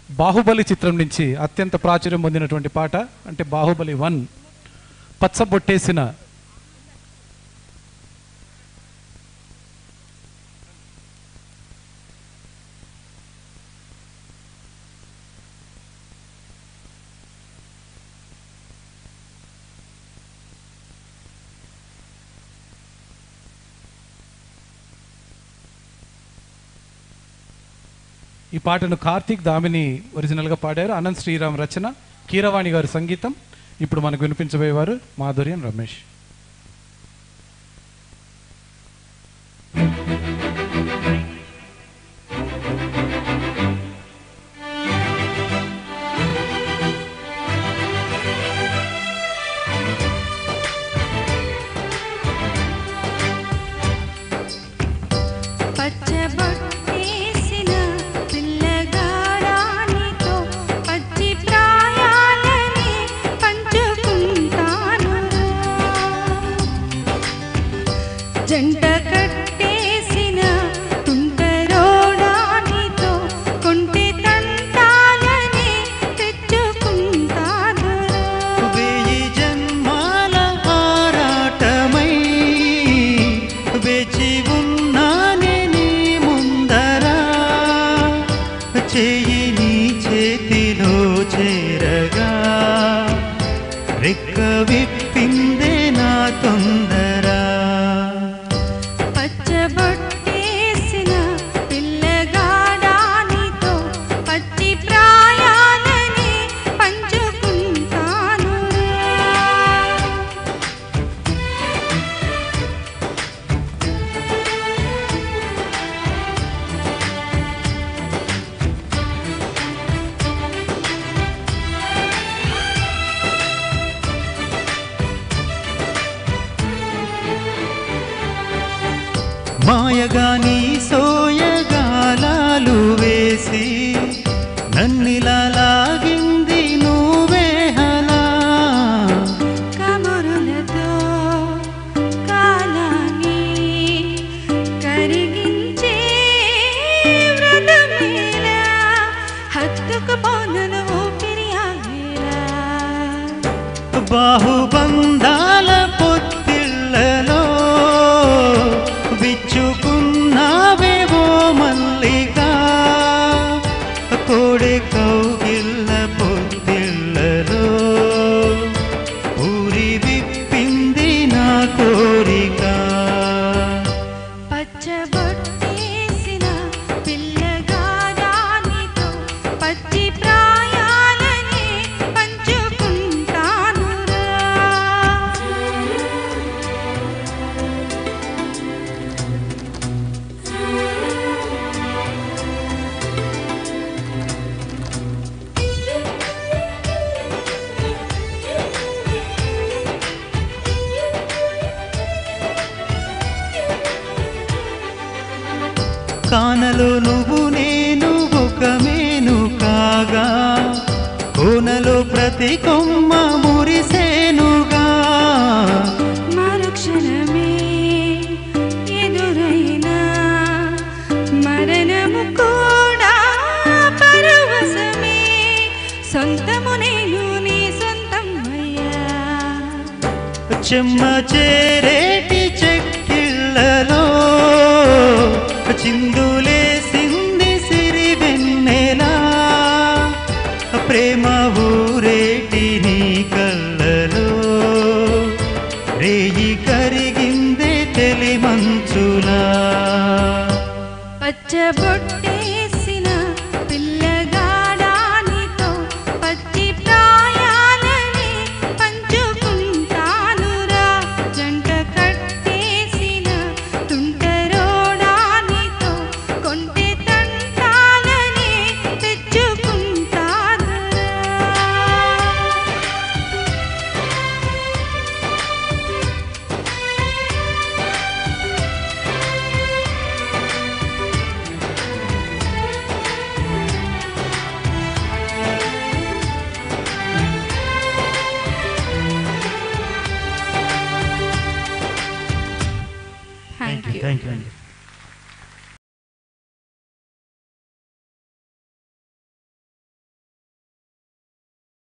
బాహుబలి చిత్రం నుంచి అత్యంత ప్రాచుర్యం పొందినటువంటి పాట అంటే బాహుబలి వన్ పచ్చబొట్టేసిన ఈ పాటను కార్తీక్ దామిని ఒరిజినల్గా పాడారు అనంత్ శ్రీరామ్ రచన కీరవాణి గారి సంగీతం ఇప్పుడు మనకు వినిపించబోయేవారు మాధుర్యం రమేష్ పచ్చబొట్టేసిన పిల్లగాడానితో పచ్చి ప్రాయాలని పంచుకుంటాను జంట కట్టేసిన తుంటరోడానితో కొంటె తంటాలని తెచ్చుకుంటాను వెయ్యి జన్మాల ఆరాటమై వేచి ఉన్నానే నీ ముందరా చేయి నీ చేతిలో చేరగా రెక్క విప్పిందే నా తొందరా పచ్చబొట్టేసిన పిల్లగాడానితో పచ్చి ప్రాయాలని పంచుకుంటాను మాయగా నీ సోయగాలాలు వేసి నన్నిలా లాగింది నువ్వే హలా కబురులతో కాలాన్ని కరిగించే వ్రతమేలా హత్తుకుపోనను ఊపిరి ఆగేలా బాహుబంధాల పొత్తిళ్లలో విచ్చుకున్నావేవో మల్లిగా కోడి కౌగిళ్ళ పొత్తిళ్లలో ఊరి విప్పింది నా కోరిక పచ్చబొట్టేసిన పిల్లగాడానితో పచ్చి ప్రాయాలని పంచుకుంటానురా కానలో నువ్వు నేను ఒక మేను కాగా కోనలో ప్రతి కొమ్మ మురిసేనుగా మరుక్షణమే ఎదురైన మరణము కూడా పరవశమే సొంతము నేను నీ సొంతం అయ్యా చెమ్మ చేరేటి చెక్కిళ్ళలో చిందులేసింది సిరి వెన్నెలా ప్రేమ ఊరేటి నీ కళ్ళలో రేయి కరిగిందే తెలి మంచులా పచ్చబొట్టు